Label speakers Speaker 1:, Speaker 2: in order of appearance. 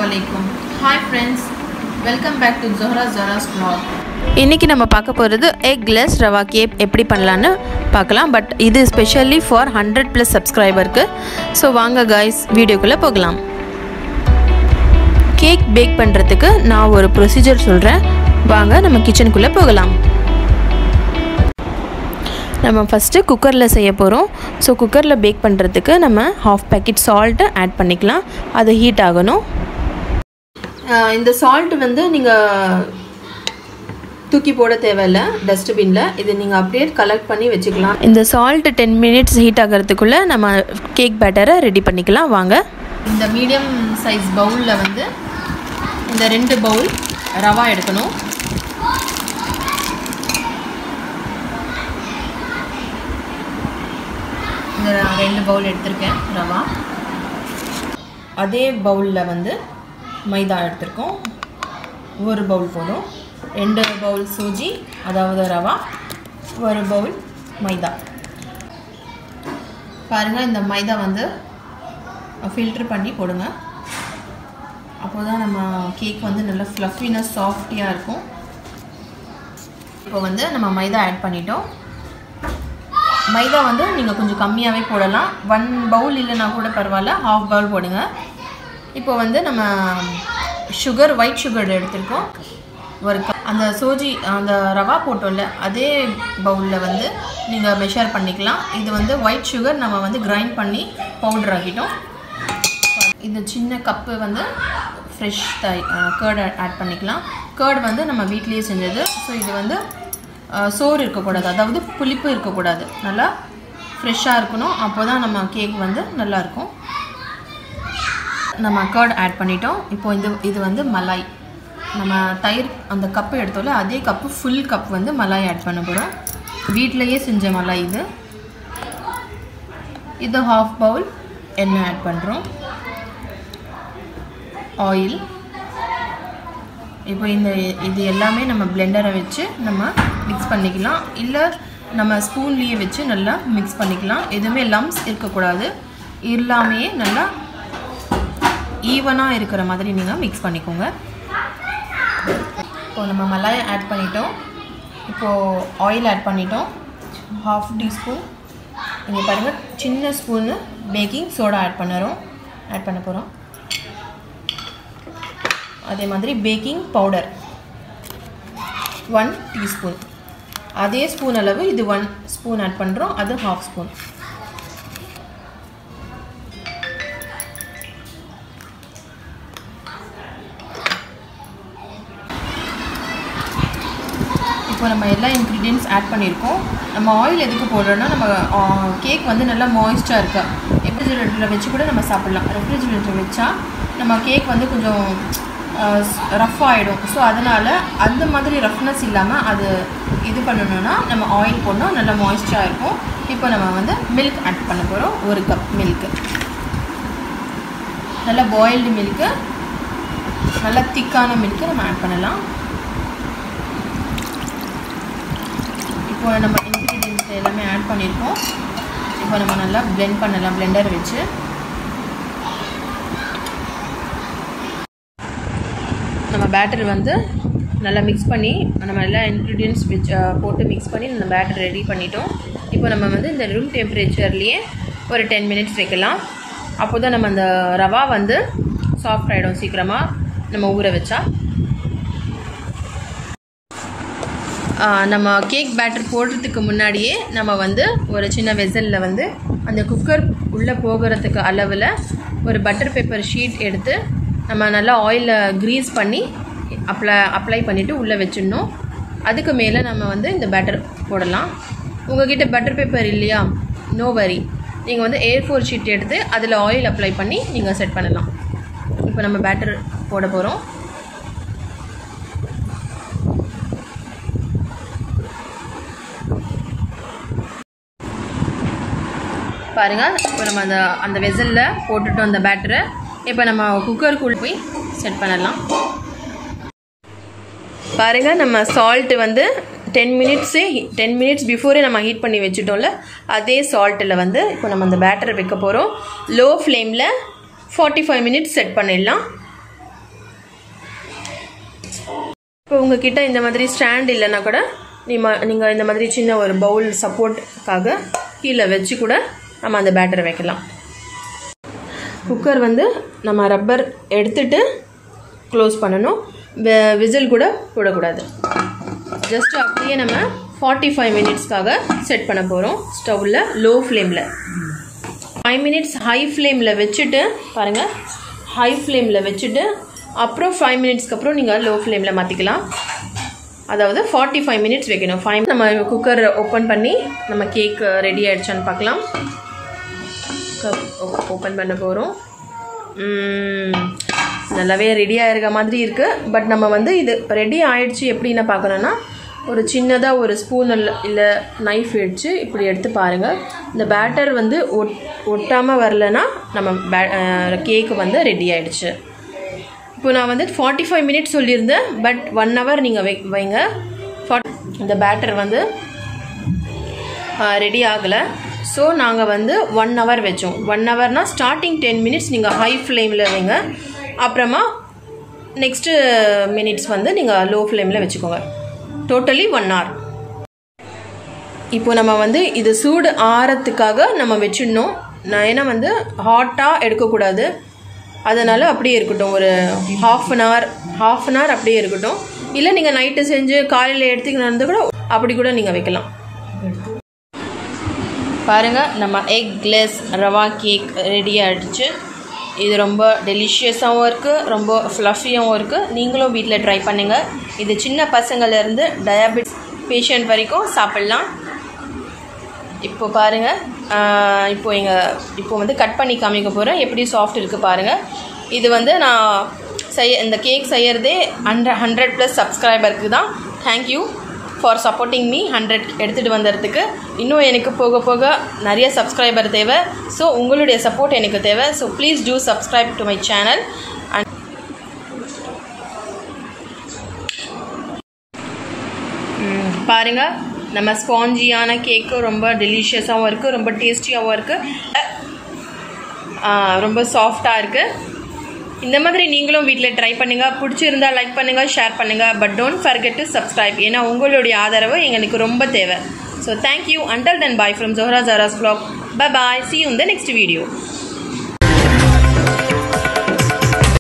Speaker 1: அலைக்கும் hi friends welcome back to Johara Johara's vlog
Speaker 2: இன்றைக்கி நம்ம பார்க்க போகிறது எக்லெஸ் ரவா கேக் எப்படி பண்ணலான்னு பார்க்கலாம் பட் இது ஸ்பெஷலி ஃபார் ஹண்ட்ரட் ப்ளஸ் சப்ஸ்கிரைபருக்கு ஸோ வாங்க காய்ஸ் வீடியோக்குள்ளே போகலாம் கேக் பேக் பண்ணுறதுக்கு நான் ஒரு ப்ரொசீஜர் சொல்கிறேன் வாங்க நம்ம கிச்சனுக்குள்ளே போகலாம் நம்ம ஃபஸ்ட்டு குக்கரில் செய்ய போகிறோம் ஸோ குக்கரில் பேக் பண்ணுறதுக்கு நம்ம ஹாஃப் பேக்கெட் சால்ட்டு ஆட் பண்ணிக்கலாம் அது ஹீட் ஆகணும் இந்த சால்ட் வந்து நீங்கள் தூக்கி போட தேவையில்ல டஸ்ட்பினில் இது நீங்கள் அப்படியே கலெக்ட் பண்ணி வச்சுக்கலாம் இந்த சால்ட் டென் மினிட்ஸ் ஹீட் ஆகிறதுக்குள்ளே நம்ம கேக் பேட்டரை ரெடி பண்ணிக்கலாம் வாங்க
Speaker 1: இந்த மீடியம் சைஸ் பவுலில் வந்து இந்த ரெண்டு பவுல் ரவா எடுக்கணும் இந்த ரெண்டு பவுல் எடுத்திருக்கேன் ரவா அதே பவுலில் வந்து மைதா எடுத்திருக்கோம் ஒரு பவுல் போதும் ரெண்டு பவுல் சூஜி அதாவது ரவா ஒரு பவுல் மைதா பாருங்கள் இந்த மைதா வந்து ஃபில்ட்ரு பண்ணி போடுங்க அப்போ தான் நம்ம கேக் வந்து நல்லா ஃப்ளஃபினஸ் சாஃப்டியாக இருக்கும் இப்போ வந்து நம்ம மைதா ஆட் பண்ணிட்டோம் மைதா வந்து நீங்கள் கொஞ்சம் கம்மியாகவே போடலாம் ஒன் பவுல் இல்லைனா கூட பரவாயில்ல ஹாஃப் பவுல் போடுங்க இப்போ வந்து நம்ம சுகர் ஒயிட் சுகர் எடுத்திருக்கோம் ஒரு க- அந்த சோஜி அந்த ரவா போட்டோம்ல அதே பவுலில் வந்து நீங்கள் மெஷர் பண்ணிக்கலாம் இது வந்து ஒயிட் சுகர் நம்ம வந்து கிரைண்ட் பண்ணி பவுடர் ஆக்கிட்டோம் இந்த சின்ன கப்பு வந்து ஃப்ரெஷ் தை கேர்டு ஆட் பண்ணிக்கலாம் கேர்டு வந்து நம்ம வீட்லேயே செஞ்சது ஸோ இது வந்து அஹ், சோறு இருக்கக்கூடாது அதாவது புளிப்பு இருக்கக்கூடாது நல்லா ஃப்ரெஷ்ஷாக இருக்கணும் அப்போ தான் நம்ம கேக் வந்து நல்லாயிருக்கும் நம்ம கேர்ட் ஆட் பண்ணிட்டோம் இப்போ இது இது வந்து மலாய் நம்ம தயிர் அந்த கப்பு எடுத்தோம்ல அதே கப்பு ஃபுல் கப் வந்து மலாய் ஆட் பண்ண போகிறோம் வீட்டிலையே செஞ்ச மலாய் இது இது ஹாஃப் பவுல் எண்ணெய் ஆட் பண்ணுறோம் ஆயில் இப்போ இந்த இது எல்லாமே நம்ம பிளெண்டரை வச்சு நம்ம மிக்ஸ் பண்ணிக்கலாம் இல்லை நம்ம ஸ்பூன்லேயே வச்சு நல்லா மிக்ஸ் பண்ணிக்கலாம் எதுவுமே லம்ஸ் இருக்கக்கூடாது இல்லாமையே நல்லா ஈவனாக இருக்கிற மாதிரி நீங்கள் மிக்ஸ் பண்ணிக்கோங்க இப்போ நம்ம மலாய் ஆட் பண்ணிட்டோம் இப்போது ஆயில் ஆட் பண்ணிட்டோம் ஹாஃப் டீஸ்பூன் இங்கே பாருங்கள் சின்ன ஸ்பூனு பேக்கிங் சோடா ஆட் பண்ணுறோம் ஆட் பண்ண போகிறோம் அதே மாதிரி பேக்கிங் பவுடர் ஒன் டீஸ்பூன் அதே ஸ்பூன் அளவு இது ஒன் ஸ்பூன் ஆட் பண்ணுறோம் அது ஹாஃப் ஸ்பூன் இப்போ நம்ம எல்லா இன்க்ரீடியன்ஸ் ஆட் பண்ணியிருக்கோம் நம்ம ஆயில் எதுக்கு போடுறோன்னா நம்ம கேக் வந்து நல்லா மாய்ஸ்டாக இருக்கு ரெஃப்ரிஜிரேட்டரில் வச்சு கூட நம்ம சாப்பிட்லாம் ரெஃப்ரிஜிரேட்டர் வச்சா நம்ம கேக் வந்து கொஞ்சம் ரஃப் ஆகிடும் ஸோ அதனால் அந்த மாதிரி ரஃப்னஸ் இல்லாமல் அது இது பண்ணணும்னா நம்ம ஆயில் போடணும் நல்லா மாய்ஸ்டாக இருக்கும் இப்போ நம்ம வந்து மில்க் ஆட் பண்ண போகிறோம் ஒரு கப் மில்க்கு நல்லா பாயில்டு மில்க்கு நல்லா திக்கான மில்க்கு நம்ம ஆட் பண்ணலாம் இப்போ நம்ம இன்க்ரீடியன்ஸ் எல்லாமே ஆட் பண்ணியிருக்கோம் இப்போ நம்ம நல்லா blend பண்ணலாம் blender வச்சு நம்ம பேட்டர் வந்து நல்லா மிக்ஸ் பண்ணி நம்ம எல்லா இன்க்ரீடியன்ஸ் வச்சு அஹ், போட்டு மிக்ஸ் பண்ணி நம்ம பேட்டர் ரெடி பண்ணிட்டோம் இப்போ நம்ம வந்து இந்த ரூம் டெம்பரேச்சர்லேயே ஒரு டென் மினிட்ஸ் வைக்கலாம் அப்போ தான் நம்ம அந்த ரவா வந்து சாஃப்ட் ஆகிடும் சீக்கிரமாக நம்ம ஊற வச்சா ஆ, நம்ம கேக் பேட்டர் போடுறதுக்கு முன்னாடியே நம்ம வந்து ஒரு சின்ன வெசலில் வந்து அந்த குக்கர் உள்ளே போகிறதுக்கு அளவில் ஒரு பட்டர் பேப்பர் ஷீட் எடுத்து நம்ம நல்லா ஆயிலில் க்ரீஸ் பண்ணி அப்ளை அப்ளை பண்ணிவிட்டு உள்ளே வச்சிடணும் அதுக்கு மேலே நம்ம வந்து இந்த பேட்டர் போடலாம் உங்ககிட்ட பட்டர் பேப்பர் இல்லையா நோ வரி நீங்கள் வந்து ஏர் ஃபோர் ஷீட் எடுத்து அதில் ஆயில் அப்ளை பண்ணி நீங்கள் செட் பண்ணலாம் இப்போ நம்ம பேட்டர் போட போகிறோம் பாருங்கள் இப்போ நம்ம அந்த அந்த வெசலில் போட்டுட்டோம் அந்த பேட்டரை இப்போ நம்ம குக்கருக்குள்ள போய் செட் பண்ணலாம் பாருங்கள் நம்ம சால்ட்டு வந்து டென் மினிட்ஸே டென் மினிட்ஸ் பிஃபோரே நம்ம ஹீட் பண்ணி வச்சுட்டோம்ல அதே சால்ட்டில் வந்து இப்போ நம்ம அந்த பேட்டரை வைக்க போகிறோம் லோ ஃப்ளேமில் ஃபார்ட்டி ஃபைவ் மினிட்ஸ் செட் பண்ணிடலாம்
Speaker 2: இப்போ உங்ககிட்ட இந்த மாதிரி ஸ்டாண்ட் இல்லைன்னா கூட நீம நீங்கள் இந்த மாதிரி சின்ன ஒரு பவுல் சப்போர்ட்டுக்காக கீழே வச்சு கூட நம்ம அந்த பேட்டரை வைக்கலாம் குக்கர் வந்து நம்ம ரப்பர் எடுத்துட்டு க்ளோஸ் பண்ணணும் விசில் கூட போடக்கூடாது ஜஸ்ட் அப்படியே நம்ம ஃபார்ட்டி ஃபைவ் மினிட்ஸ்க்காக செட் பண்ண போகிறோம் ஸ்டவ்வில் லோ ஃப்ளேமில் ஃபைவ் மினிட்ஸ் ஹை ஃப்ளேமில் வச்சுட்டு பாருங்கள் ஹை ஃப்ளேமில் வச்சுட்டு அப்புறம் ஃபைவ் மினிட்ஸ்க்கு அப்புறம் நீங்கள் லோ ஃப்ளேமில் மாற்றிக்கலாம் அதாவது ஃபார்ட்டி ஃபைவ் மினிட்ஸ் வைக்கணும் ஃபைவ் நம்ம குக்கர் ஓப்பன் பண்ணி நம்ம கேக் ரெடி ஆயிடுச்சான்னு பார்க்கலாம் ஓப்பன் பண்ண போகிறோம் நல்லாவே ரெடியாக இருக்க மாதிரி இருக்குது பட் நம்ம வந்து இது ரெடி ஆயிடுச்சு எப்படின்னு பார்க்கணுன்னா ஒரு சின்னதாக ஒரு ஸ்பூன் இல்லை இல்லை நைஃப் வச்சு இப்படி எடுத்து பாருங்கள் இந்த பேட்டர் வந்து ஒட் ஒட்டாமல் வரலன்னா நம்ம பே கேக்கு வந்து ரெடி ஆயிடுச்சு இப்போ நான் வந்து ஃபார்ட்டி ஃபைவ் மினிட்ஸ் சொல்லியிருந்தேன் பட் ஒன் ஹவர் நீங்கள் வை வைங்க ஃபார்ட் இந்த பேட்டர் வந்து ரெடி ஆகலை ஸோ நாங்கள் வந்து ஒன் ஹவர் வச்சோம் ஒன் ஹவர்னால் ஸ்டார்டிங் டென் மினிட்ஸ் நீங்கள் ஹை ஃப்ளேமில் வைங்க அப்புறமா நெக்ஸ்ட்டு மினிட்ஸ் வந்து நீங்கள் லோ ஃப்ளேமில் வச்சுக்கோங்க டோட்டலி ஒன் ஹவர் இப்போ நம்ம வந்து இது சூடு ஆறத்துக்காக நம்ம வச்சிடணும் நான் ஏன்னா வந்து ஹாட்டாக எடுக்கக்கூடாது அதனால் அப்படியே இருக்கட்டும் ஒரு half an hour half an hour அப்படியே இருக்கட்டும் இல்லை நீங்கள் நைட்டு செஞ்சு காலையில் எடுத்துக்கணும் கூட அப்படி கூட நீங்கள் வைக்கலாம் பாருங்கள் நம்ம eggless rava cake ready ஆகிடுச்சு இது ரொம்ப டெலிஷியஸாகவும் இருக்குது ரொம்ப ஃப்ளஃபியாகவும் இருக்குது நீங்களும் வீட்டில் ட்ரை பண்ணுங்கள் இது சின்ன பசங்கள்லேருந்து டயாபெட்டிஸ் பேஷண்ட் வரைக்கும் சாப்பிட்லாம் இப்போ பாருங்கள் இப்போ எங்கள் இப்போ வந்து கட் பண்ணி காமிக்க போகிறேன் எப்படி சாஃப்ட் இருக்குது பாருங்கள் இது வந்து நான் செய்ய இந்த கேக் செய்கிறதே ஹண்ட்ரட் ஹண்ட்ரட் ப்ளஸ் சப்ஸ்கிரைபருக்கு தான் thank you for supporting me hundred எடுத்துகிட்டு வந்ததுக்கு இன்னும் எனக்கு போக போக நிறைய சப்ஸ்கிரைபர் தேவை ஸோ உங்களுடைய சப்போர்ட் எனக்கு தேவை so please do subscribe to my channel and பாருங்கள் நம்ம ஸ்பாஞ்சியான கேக்கு ரொம்ப டெலிஷியஸாகவும் இருக்குது ரொம்ப டேஸ்டியாகவும் இருக்குது ரொம்ப சாஃப்டாக இருக்குது இந்த மாதிரி நீங்களும் வீட்டில் ட்ரை பண்ணுங்கள் பிடிச்சிருந்தா லைக் பண்ணுங்கள் ஷேர் பண்ணுங்கள் but don't forget to subscribe ஏன்னா உங்களுடைய ஆதரவு எங்களுக்கு ரொம்ப தேவை so thank you until then bye from Johara Johara's vlog bye bye see இந்த நெக்ஸ்ட் வீடியோ